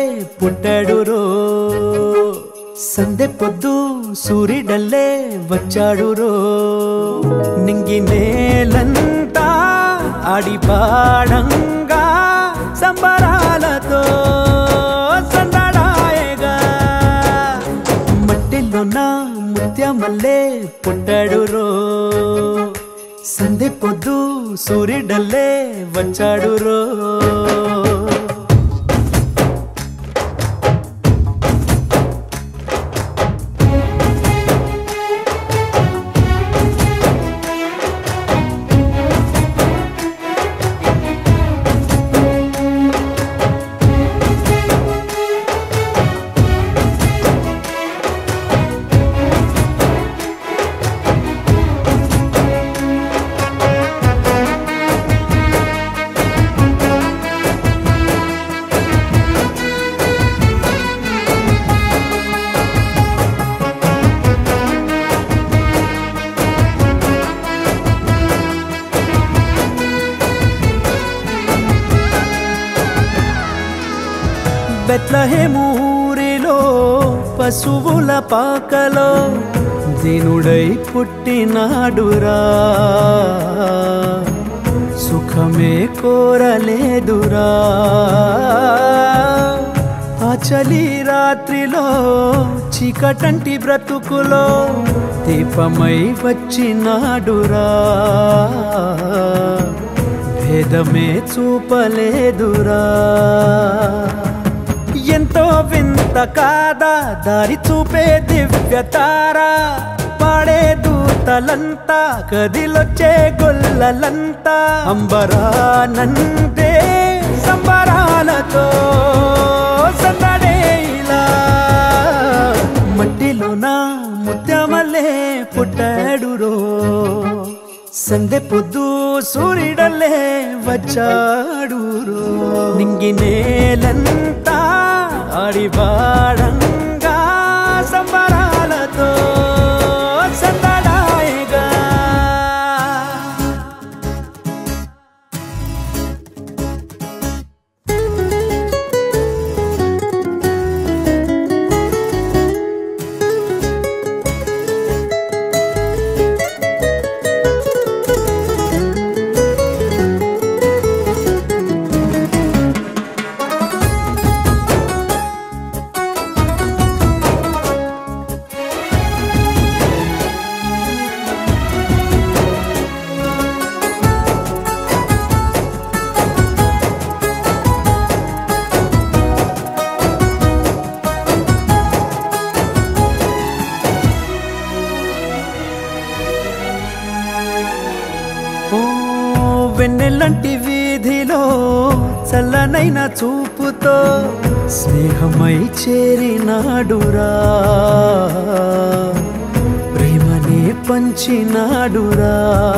పుట్టాడు రో సందె పొద్దు సూర్యుడల్లే వచ్చాడు రో నింగి నేలంతా ఆడిపాడంగా సంబరాలతో సందడాయగా మట్టిలో నా ముత్యమల్లే పుట్టాడు రో సందె పొద్దు సూర్యుడల్లే వచ్చాడు రో బెత్లహేమూరిలో పశువుల పాకలో దీనుడై పుట్టినాడురా సుఖమే కోరలేదురా ఆ చలి రాత్రిలో చీకటంటి బ్రతుకులో దీపమై వచ్చినాడురా భేదమే చూపలేదురా ఎంతో వింత కాదా దారి చూపే దివ్యతారా పాడే దూతలంతా కదిలొచ్చే గొల్లలంతా అంబరానందే సంబరాలతో సందడే ఇలా మట్టిలో నా ముత్యమల్లే పుట్టాడు రో సందె పొద్దు సూర్యుడల్లే వచ్చాడు రో నింగి నేలంతా ఆడివాడంగా సంబరాలతో సందడాయగా ఓ వెన్నెల్లంటి వీధిలో చల్లనైన చూపుతో స్నేహమై చేరినాడురా ప్రేమనే పంచినాడురా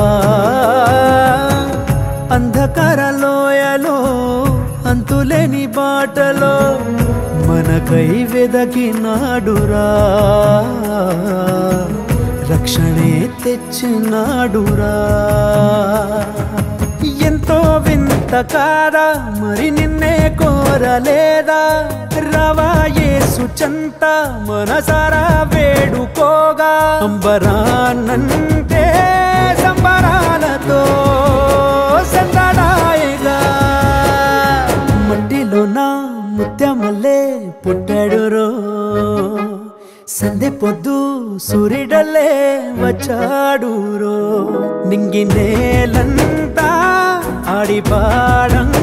అంధకార లోయలో అంతులేని బాటలో మనకై వెదకినాడురా రక్షణే తెచ్చినాడురా ఎంతో వింత కాదా మరి నిన్నే కోరలేదా రవా యేసు చంత మనసారా వేడుకోగా అంబరానంటే సంబరాలతో సందడాయిగా మట్టిలో నా ముత్యమల్లే పుట్టాడు రో సందె పొద్దు సూర్యుడల్లే వచ్చాడు రో నింగి నేలంతా ఆడిపాడంగా